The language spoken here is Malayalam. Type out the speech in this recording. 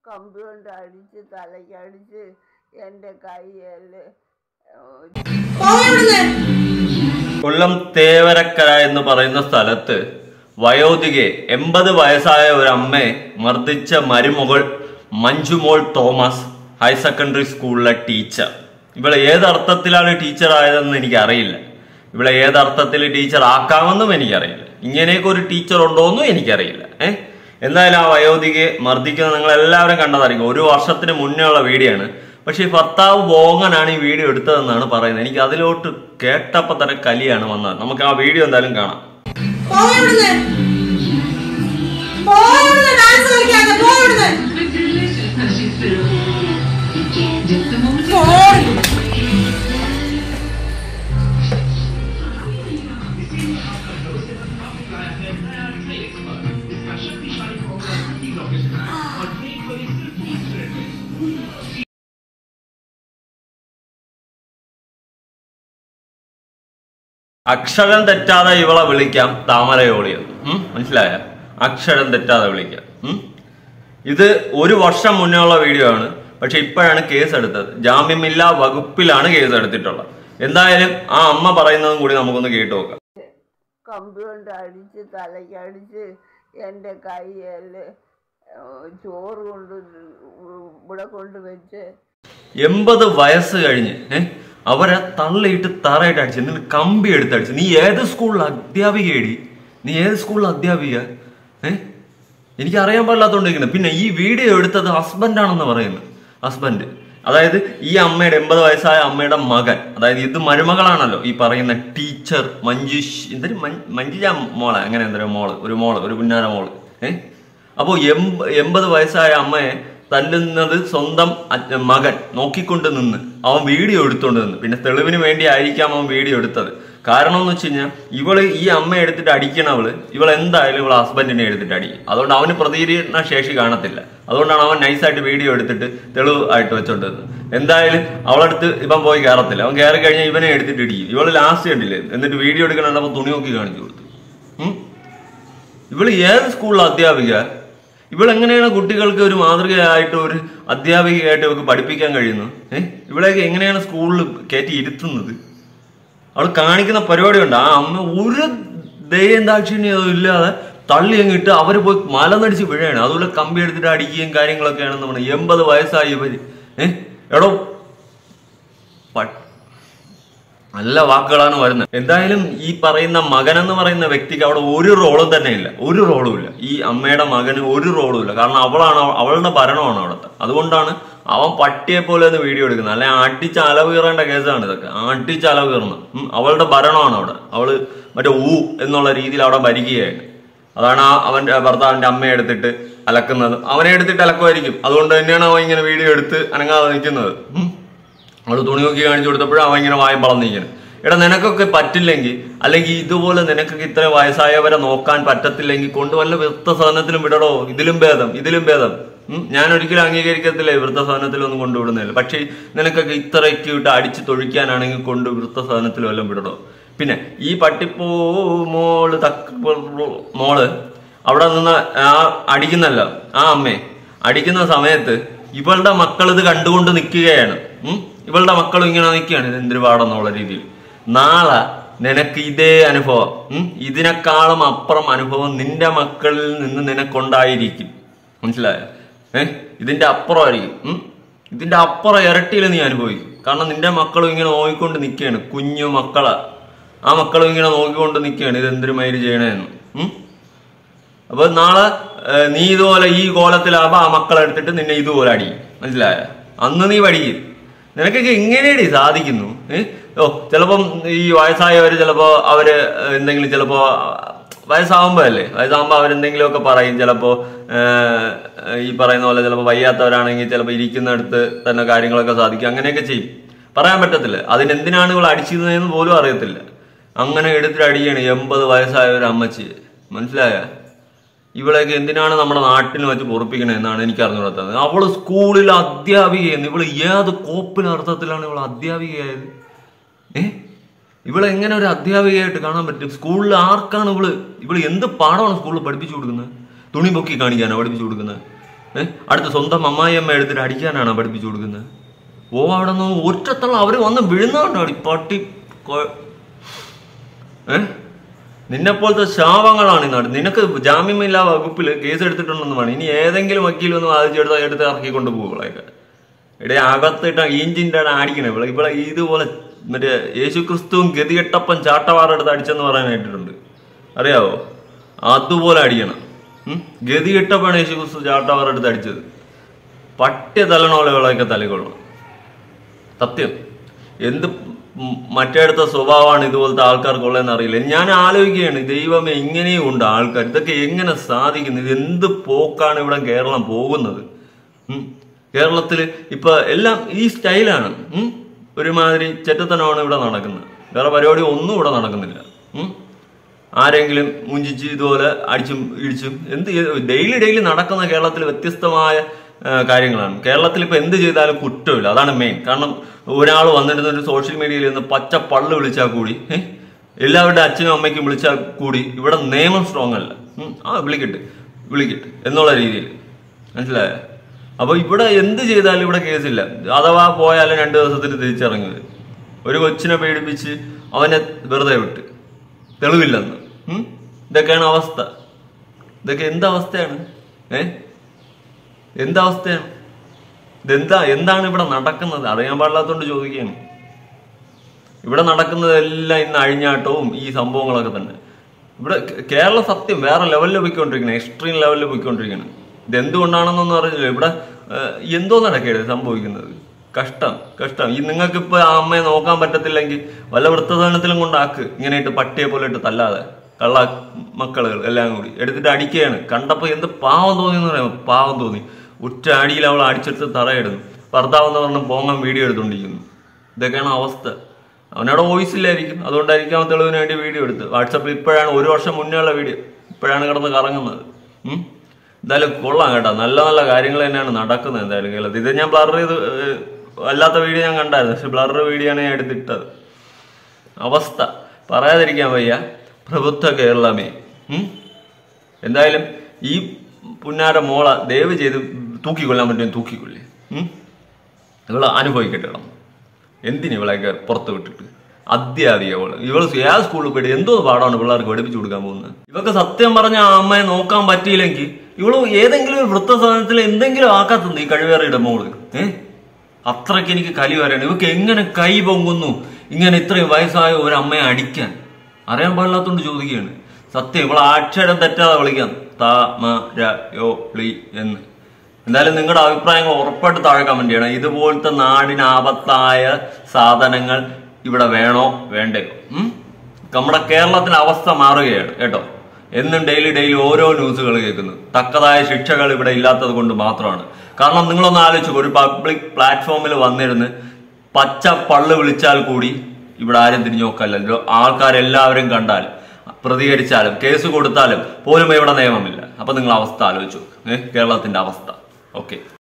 കമ്പി കൊണ്ട് അടിച്ച് തലയ്ക്കടിച്ച് എൻ്റെ കൈയല് കൊല്ലം തേവരക്കര എന്ന് പറയുന്ന സ്ഥലത്ത് വയോധികയെ എൺപത് വയസ്സായ ഒരു അമ്മയെ മർദ്ദിച്ച മരുമകൾ മഞ്ജുമോൾ തോമസ് ഹയർ സെക്കൻഡറി സ്കൂളിലെ ടീച്ചർ ഇവളെ ഏത് അർത്ഥത്തിലാണ് ടീച്ചർ ആയതെന്ന് എനിക്കറിയില്ല ഇവളെ ഏത് അർത്ഥത്തിൽ ടീച്ചർ ആക്കാമെന്നും എനിക്കറിയില്ല ഇങ്ങനെയൊക്കെ ഒരു ടീച്ചർ ഉണ്ടോയെന്നും എനിക്കറിയില്ല ഏഹ് എന്തായാലും ആ വയോധികയെ മർദ്ദിക്കുന്നത് നിങ്ങൾ എല്ലാവരും കണ്ടതായിരിക്കും ഒരു വർഷത്തിന് മുന്നേ ഉള്ള വീഡിയോ ആണ് പക്ഷെ ഈ ഭർത്താവ് ബോങ്ങനാണ് ഈ വീഡിയോ എടുത്തതെന്നാണ് പറയുന്നത് എനിക്ക് അതിലോട്ട് കേട്ടപ്പോ തന്നെ കലിയാണ് വന്നത് നമുക്ക് ആ വീഡിയോ എന്തായാലും കാണാം അക്ഷരം തെറ്റാതെ ഇവളെ വിളിക്കാം താമരയോളിയത് ഉം മനസ്സിലായ അക്ഷരം തെറ്റാതെ വിളിക്കാം ഉം ഇത് ഒരു വർഷം മുന്നേ ഉള്ള വീഡിയോ ആണ് പക്ഷെ ഇപ്പോഴാണ് കേസ് എടുത്തത് ജാമ്യമില്ലാ വകുപ്പിലാണ് കേസ് എടുത്തിട്ടുള്ളത് എന്തായാലും ആ അമ്മ പറയുന്നതും കൂടി നമുക്കൊന്ന് കേട്ടു നോക്കാം കമ്പി കൊണ്ട് അടിച്ച് തലയ്ക്കടിച്ച് എൻ്റെ കൈയല് ചോറ് കൊണ്ട് ഇവിടെ കൊണ്ട് വെച്ച് എൺപത് വയസ്സ് കഴിഞ്ഞ് ഏഹ് അവരെ തള്ളിയിട്ട് തറയിട്ട് അടിച്ച് എന്നിട്ട് കമ്പി എടുത്തടിച്ച് നീ ഏത് സ്കൂളിൽ അധ്യാപികയടി നീ ഏത് സ്കൂളിൽ അധ്യാപിക ഏഹ് എനിക്ക് അറിയാൻ പാടില്ലാത്തോണ്ടിരിക്കുന്നത് പിന്നെ ഈ വീഡിയോ എടുത്തത് ഹസ്ബൻഡാണെന്ന് പറയുന്നു ഹസ്ബൻഡ് അതായത് ഈ അമ്മയുടെ എൺപത് വയസ്സായ അമ്മയുടെ മകൻ അതായത് ഇത് മരുമകളാണല്ലോ ഈ പറയുന്ന ടീച്ചർ മഞ്ജുഷ് എന്തൊരു മഞ്ജുജ മോളെ അങ്ങനെ എന്തൊരു മോള് ഒരു മോള് ഒരു പുന്നാര മോള് ഏഹ് അപ്പോൾ എൺപ എൺപത് വയസ്സായ അമ്മയെ തല്ലുന്നത് സ്വന്തം അച്ഛ- മകൻ നോക്കിക്കൊണ്ട് നിന്ന് അവൻ വീഡിയോ എടുത്തോണ്ട് നിന്ന് പിന്നെ തെളിവിന് വേണ്ടി ആയിരിക്കാം അവൻ വീഡിയോ എടുത്തത് കാരണം എന്ന് വെച്ച് കഴിഞ്ഞാൽ ഇവള് ഈ അമ്മ എടുത്തിട്ട് അടിക്കണവള് ഇവൾ എന്തായാലും ഇവളെ ഹസ്ബൻഡിനെ എടുത്തിട്ട് അടിക്കും അതുകൊണ്ട് അവന് പ്രതികരണ ശേഷി കാണത്തില്ല അതുകൊണ്ടാണ് അവൻ നൈസായിട്ട് വീഡിയോ എടുത്തിട്ട് തെളിവ് ആയിട്ട് വെച്ചോണ്ടിരുന്നത് എന്തായാലും അവളടുത്ത് ഇവൻ പോയി കയറത്തില്ല അവൻ കയറി കഴിഞ്ഞാൽ ഇവനെ എടുത്തിട്ട് ഇടിക്കും ഇവള് ലാസ്റ്റ് കണ്ടില്ലേ എന്നിട്ട് വീഡിയോ എടുക്കണപ്പോൾ തുണി നോക്കി കാണിച്ചു കൊടുത്തു ഉം? ഇവള് ഏത് സ്കൂളിലെ അധ്യാപിക ഇവൾ എങ്ങനെയാണ് കുട്ടികൾക്ക് ഒരു മാതൃകയായിട്ട് ഒരു അധ്യാപികയായിട്ട് ഇവർക്ക് പഠിപ്പിക്കാൻ കഴിയുന്നു ഏഹ് ഇവളെയൊക്കെ എങ്ങനെയാണ് സ്കൂളിൽ കയറ്റി ഇരുത്തുന്നത് അവൾ കാണിക്കുന്ന പരിപാടി ഉണ്ട് ആ അമ്മ ഒരു ദയം ദാക്ഷിണ്യം ഇല്ലാതെ തള്ളി അങ്ങ് ഇട്ട് അവര് പോയി മലനടിച്ച് വീഴാണ് അതുപോലെ കമ്പി എടുത്തിട്ട് അടിക്കുകയും കാര്യങ്ങളൊക്കെയാണെന്ന് പറഞ്ഞു എൺപത് വയസ്സായി ഇവര് ഏഹ് എടോ പ- നല്ല വാക്കുകളാണ് വരുന്നത് എന്തായാലും ഈ പറയുന്ന മകൻ എന്ന് പറയുന്ന വ്യക്തിക്ക് അവിടെ ഒരു റോളും തന്നെ ഇല്ല ഒരു റോളും ഇല്ല ഈ അമ്മയുടെ മകന് ഒരു റോളും ഇല്ല കാരണം അവളാണ് അവ- അവളുടെ ഭരണമാണ് അവിടുത്തെ അതുകൊണ്ടാണ് അവൻ പട്ടിയെ പോലെ ഒന്ന് വീഡിയോ എടുക്കുന്നത് അല്ലെ അടിച്ച് അലവ് കീറേണ്ട കേസാണ് ഇതൊക്കെ അടിച്ച് അലവ് കീറുന്നത് ഉം, അവളുടെ ഭരണമാണ് അവിടെ അവള് മറ്റേ ഊ എന്നുള്ള രീതിയിൽ അവിടെ ഭരിക്കുകയാണ് അതാണ് ആ അവന്റെ ഭർത്താവിന്റെ അമ്മയെ എടുത്തിട്ട് അലക്കുന്നത് അവനെ എടുത്തിട്ട് അലക്കുമായിരിക്കും അതുകൊണ്ട് തന്നെയാണ് അവൻ ഇങ്ങനെ വീഡിയോ എടുത്ത് അനങ്ങാതെ നിൽക്കുന്നത് ഉം. അവള് തുണി നോക്കി കാണിച്ചു കൊടുത്തപ്പോഴും അവൻ ഇങ്ങനെ വായം വളർന്നിരിക്കണം എടാ നിനക്കൊക്കെ പറ്റില്ലെങ്കിൽ അല്ലെങ്കിൽ ഇതുപോലെ നിനക്കൊക്കെ ഇത്ര വയസ്സായവരെ നോക്കാൻ പറ്റത്തില്ലെങ്കിൽ കൊണ്ട് വല്ല വൃത്തസദനത്തിലും വിടടോ ഇതിലും ഭേദം ഇതിലും ഭേദം ഉം, ഞാൻ ഒരിക്കലും അംഗീകരിക്കത്തില്ല വൃത്തസദനത്തിലൊന്നും കൊണ്ടുവിടുന്നില്ല പക്ഷേ നിനക്കൊക്കെ ഇത്രയ്ക്ക് വിട്ട് അടിച്ച് തൊഴിക്കാനാണെങ്കിൽ കൊണ്ട് വൃത്തസദനത്തിൽ വല്ലതും വിടടോ പിന്നെ ഈ പട്ടിപ്പൂ മോള് തക്ക് മോള് അവിടെ നിന്ന് ആ അടിക്കുന്നല്ലോ ആ അമ്മേ അടിക്കുന്ന സമയത്ത് ഇവളുടെ മക്കൾ ഇത് കണ്ടുകൊണ്ട് നിൽക്കുകയാണ് ഉം? ഇവളുടെ മക്കളും ഇങ്ങനെ നിൽക്കുകയാണ് ഇത് എന്തൊരു പാടെന്നുള്ള രീതിയിൽ നാളെ നിനക്ക് ഇതേ അനുഭവം ഉം? ഇതിനേക്കാളും അപ്പുറം അനുഭവം നിന്റെ മക്കളിൽ നിന്ന് നിനക്കുണ്ടായിരിക്കും മനസ്സിലായോ ഏഹ് ഇതിന്റെ അപ്പുറമായിരിക്കും ഉം? ഇതിന്റെ അപ്പുറം ഇരട്ടിയിൽ നീ അനുഭവിക്കും കാരണം നിന്റെ മക്കളും ഇങ്ങനെ നോക്കിക്കൊണ്ട് നിൽക്കുകയാണ് കുഞ്ഞു മക്കളാ ആ മക്കളും ഇങ്ങനെ നോക്കിക്കൊണ്ട് നിൽക്കുകയാണ് ഇത് എന്തൊരു മൈര് ചെയ്യണേന്ന് ഉം? അപ്പൊ നാളെ ഏഹ്, നീ ഇതുപോലെ ഈ കോലത്തിലാകുമ്പോ ആ മക്കളെ എടുത്തിട്ട് നിന്നെ ഇതുപോലെ അടിക്കും മനസ്സിലായ അന്ന് നീ പഠിക്കും നിനക്കൊക്കെ എങ്ങനെയടി സാധിക്കുന്നു ഏഹ് ഓ ചിലപ്പം ഈ വയസ്സായവര് ചിലപ്പോ അവര് എന്തെങ്കിലും ചിലപ്പോ വയസ്സാവുമ്പോ അല്ലേ വയസ്സാവുമ്പോ അവരെന്തെങ്കിലുമൊക്കെ പറയും ചിലപ്പോ ഏഹ്, ഈ പറയുന്ന പോലെ ചിലപ്പോ വയ്യാത്തവരാണെങ്കിൽ ചിലപ്പോ ഇരിക്കുന്നിടത്ത് തന്നെ കാര്യങ്ങളൊക്കെ സാധിക്കും അങ്ങനെയൊക്കെ ചെയ്യും പറയാൻ പറ്റത്തില്ല അതിനെന്തിനാണ് ഇവൾ അടിച്ചിരുന്നതെന്ന് പോലും അറിയത്തില്ല അങ്ങനെ എടുത്തിട്ട് അടിയാണ് എൺപത് വയസ്സായ ഒരു അമ്മച്ചി മനസ്സിലായ ഇവളെയൊക്കെ എന്തിനാണ് നമ്മുടെ നാട്ടിൽ വെച്ച് പൊറപ്പിക്കണേ എന്നാണ് എനിക്ക് അറിഞ്ഞുകൊടുത്തത് അവള് സ്കൂളിൽ അധ്യാപികയെന്ന് ഇവള് ഏത് കോപ്പിൽ അർത്ഥത്തിലാണ് ഇവൾ അധ്യാപികയായത് ഏ ഇവളെ എങ്ങനെ ഒരു അധ്യാപികയായിട്ട് കാണാൻ പറ്റും സ്കൂളിൽ ആർക്കാണ് ഇവള് ഇവള് എന്ത് പാഠമാണ് സ്കൂളിൽ പഠിപ്പിച്ചു കൊടുക്കുന്നത് തുണി പൊക്കി കാണിക്കാനോ പഠിപ്പിച്ചു കൊടുക്കുന്നത് ഏഹ് അടുത്ത സ്വന്തം അമ്മായിയമ്മ എടുത്തിട്ട് അടിക്കാനാണോ പഠിപ്പിച്ചു കൊടുക്കുന്നത് ഓ അവിടെ നിന്ന് ഒറ്റത്തള്ള അവര് വന്ന് വീഴുന്നോണ്ടാണ് പട്ടി കൊ- ഏ നിന്നെ പോലത്തെ ശാപങ്ങളാണ് ഈ നാട് നിനക്ക് ജാമ്യമില്ലാ വകുപ്പിൽ കേസ് എടുത്തിട്ടുണ്ടെന്ന് വേണം ഇനി ഏതെങ്കിലും വക്കീൽ ഒന്ന് വാദിച്ചെടുത്ത് എടുത്ത് ഇറക്കിക്കൊണ്ട് പോകുകളൊക്കെ ഇവിടെ അകത്തിട്ട് ഈഞ്ചിന്റെ അടിക്കണേ ഇവിടെ ഇവിടെ ഇതുപോലെ മറ്റേ യേശു ക്രിസ്തുവും ഗതികെട്ടപ്പൻ ചാട്ടവാറെടുത്ത് അടിച്ചെന്ന് പറയാനായിട്ടുണ്ട് അറിയാവോ അതുപോലെ അടിക്കണം ഉം? ഗതികെട്ടപ്പൻ യേശു ക്രിസ്തു ചാട്ടവാറെടുത്ത് അടിച്ചത് പട്ടിയ തലണോലകളൊക്കെ തലകൊള്ളണം സത്യം എന്ത് ഉം മറ്റേടത്തെ സ്വഭാവമാണ് ഇതുപോലത്തെ ആൾക്കാർക്കുള്ളതെന്ന് അറിയില്ല ഞാൻ ആലോചിക്കുകയാണ് ദൈവമേ ഇങ്ങനെയും ഉണ്ട് ആൾക്കാർ ഇതൊക്കെ എങ്ങനെ സാധിക്കുന്നു ഇത് എന്ത് പോക്കാണ് ഇവിടെ കേരളം പോകുന്നത് ഉം. കേരളത്തില് ഇപ്പൊ എല്ലാം ഈ സ്റ്റൈലാണ് ഉം. ഒരുമാതിരി ചെറ്റത്തനമാണ് ഇവിടെ നടക്കുന്നത് വേറെ പരിപാടി ഒന്നും ഇവിടെ നടക്കുന്നില്ല ഉം. ആരെങ്കിലും മുഞ്ചിച്ച് ഇതുപോലെ അടിച്ചും ഇടിച്ചും എന്ത് ഡെയിലി ഡെയിലി നടക്കുന്ന കേരളത്തിൽ വ്യത്യസ്തമായ ആ, കാര്യങ്ങളാണ് കേരളത്തിൽ ഇപ്പൊ എന്ത് ചെയ്താലും കുറ്റമില്ല അതാണ് മെയിൻ കാരണം ഒരാൾ വന്നിരുന്ന ഒരു സോഷ്യൽ മീഡിയയിൽ നിന്ന് പച്ച പള്ളു വിളിച്ചാൽ കൂടി ഏ, എല്ലാവരുടെ അച്ഛനും അമ്മയ്ക്കും വിളിച്ചാൽ കൂടി ഇവിടെ നിയമം സ്ട്രോങ് അല്ല ഉം, ആ വിളിക്കട്ടെ വിളിക്കട്ടെ എന്നുള്ള രീതിയിൽ മനസ്സിലായോ അപ്പൊ ഇവിടെ എന്ത് ചെയ്താലും ഇവിടെ കേസില്ല അഥവാ പോയാലും രണ്ടു ദിവസത്തിന് തിരിച്ചിറങ്ങി വരും ഒരു കൊച്ചിനെ പേടിപ്പിച്ച് അവനെ വെറുതെ വിട്ട് തെളിവില്ലെന്ന് ഉം? ഇതൊക്കെയാണ് അവസ്ഥ ഇതൊക്കെ എന്തവസ്ഥയാണ് ഏ എന്തവസ്ഥയാണ് ഇതെന്താ എന്താണ് ഇവിടെ നടക്കുന്നത് അറിയാൻ പാടില്ലാത്തോണ്ട് ചോദിക്കുകയാണ് ഇവിടെ നടക്കുന്നതെല്ലാം ഇന്ന് അഴിഞ്ഞാട്ടവും ഈ സംഭവങ്ങളൊക്കെ തന്നെ ഇവിടെ കേ- കേരള സത്യം വേറെ ലെവലിൽ പോയിക്കൊണ്ടിരിക്കണം എക്സ്ട്രീം ലെവലിൽ പോയിക്കൊണ്ടിരിക്കണം ഇത് എന്തുകൊണ്ടാണെന്നൊന്നും അറിയില്ല ഇവിടെ ഏഹ്, എന്തോ നടക്കുകയാണ് സംഭവിക്കുന്നത് കഷ്ടം കഷ്ടം ഈ നിങ്ങൾക്ക് ഇപ്പൊ ആ അമ്മയെ നോക്കാൻ പറ്റത്തില്ലെങ്കിൽ വല്ല വൃത്തദാനത്തിലും കൊണ്ടാക്ക് ഇങ്ങനെ ഇട്ട് പട്ടിയെ പോലെ ഇട്ട് തല്ലാതെ കള്ള മക്കളുകൾ എല്ലാം കൂടി എടുത്തിട്ട് അടിക്കുകയാണ് കണ്ടപ്പോ എന്ത് പാവം തോന്നി എന്ന് പറയാം പാവം തോന്നി ഒറ്റ അടിയിൽ അവൾ അടിച്ചെടുത്ത് തറയിടുന്നു ഭർത്താവ് എന്ന് പറഞ്ഞ് പോങ്ങാൻ വീഡിയോ എടുത്തോണ്ടിരിക്കുന്നു ഇതൊക്കെയാണ് അവസ്ഥ അവനവിടെ വോയിസ് ഇല്ലായിരിക്കും അതുകൊണ്ടായിരിക്കും അവൻ തെളിവിന് വേണ്ടി വീഡിയോ എടുത്ത് വാട്സപ്പിൽ ഇപ്പോഴാണ് ഒരു വർഷം മുന്നേ ഉള്ള വീഡിയോ ഇപ്പോഴാണ് കിടന്ന് കറങ്ങുന്നത് ഉം. എന്തായാലും കൊള്ളാം കേട്ടോ നല്ല നല്ല കാര്യങ്ങൾ തന്നെയാണ് നടക്കുന്നത് എന്തായാലും കേരളത്തിൽ ഇത് ഞാൻ ബ്ലർ ചെയ്ത് ഏഹ്, അല്ലാത്ത വീഡിയോ ഞാൻ കണ്ടായിരുന്നു പക്ഷെ ബ്ലർ വീഡിയോ ആണ് ഞാൻ എടുത്തിട്ടത് അവസ്ഥ പറയാതിരിക്കാൻ വയ്യ പ്രബുദ്ധ കേരളമേ ഉം. എന്തായാലും ഈ പുന്നാര മോള ദയവ് ചെയ്ത് തൂക്കിക്കൊല്ലാൻ പറ്റുമെങ്കിൽ തൂക്കിക്കൊള്ളേ ഉം. ഇവള് അനുഭവിക്കട്ടെ ഇടം എന്തിന് ഇവളെയൊക്കെ പുറത്ത് വിട്ടിട്ട് അധ്യാപിക ഇവള് ഇവള് ഏത് സ്കൂളിൽ പോയിട്ട് എന്തോ പാടാണ് പിള്ളേർക്ക് പഠിപ്പിച്ചു കൊടുക്കാൻ പോകുന്നത് ഇവക്ക് സത്യം പറഞ്ഞ ആ അമ്മയെ നോക്കാൻ പറ്റിയില്ലെങ്കിൽ ഇവള് ഏതെങ്കിലും ഒരു വൃത്തസാധനത്തിൽ എന്തെങ്കിലും ആക്കാത്തുണ്ട് ഈ കഴിവേറിയുടെ മോള് ഏഹ് അത്രയ്ക്ക് എനിക്ക് കലി വരാണ് ഇവക്ക് എങ്ങനെ കൈ പൊങ്ങുന്നു ഇങ്ങനെ ഇത്രയും വയസ്സായ ഒരു അമ്മയെ അടിക്കാൻ അറിയാൻ പാടില്ലാത്തോണ്ട് ചോദിക്കുകയാണ് സത്യം ഇവളെ അക്ഷരം തെറ്റാതെ വിളിക്കാം ത മ ര യോ ളി എന്ന് എന്തായാലും നിങ്ങളുടെ അഭിപ്രായങ്ങൾ ഉറപ്പായിട്ട് താഴെ കമന്റ് ചെയ്യണം ഇതുപോലത്തെ നാടിന് ആപത്തായ സാധനങ്ങൾ ഇവിടെ വേണോ വേണ്ടയോ ഉം? നമ്മുടെ കേരളത്തിന്റെ അവസ്ഥ മാറുകയാണ് കേട്ടോ എന്നും ഡെയിലി ഡെയിലി ഓരോ ന്യൂസുകൾ കേൾക്കുന്നു തക്കതായ ശിക്ഷകൾ ഇവിടെ ഇല്ലാത്തത് കൊണ്ട് മാത്രമാണ് കാരണം നിങ്ങളൊന്ന് ആലോചിച്ചു ഒരു പബ്ലിക് പ്ലാറ്റ്ഫോമിൽ വന്നിരുന്ന് പച്ച പള്ളു വിളിച്ചാൽ കൂടി ഇവിടെ ആരും തിരിഞ്ഞു നോക്കല്ലോ ആൾക്കാരെല്ലാവരും കണ്ടാൽ പ്രതികരിച്ചാലും കേസ് കൊടുത്താലും പോലും ഇവിടെ നിയമമില്ല അപ്പൊ നിങ്ങൾ അവസ്ഥ ആലോചിച്ചു ഏഹ് കേരളത്തിന്റെ അവസ്ഥ ഓക്കെ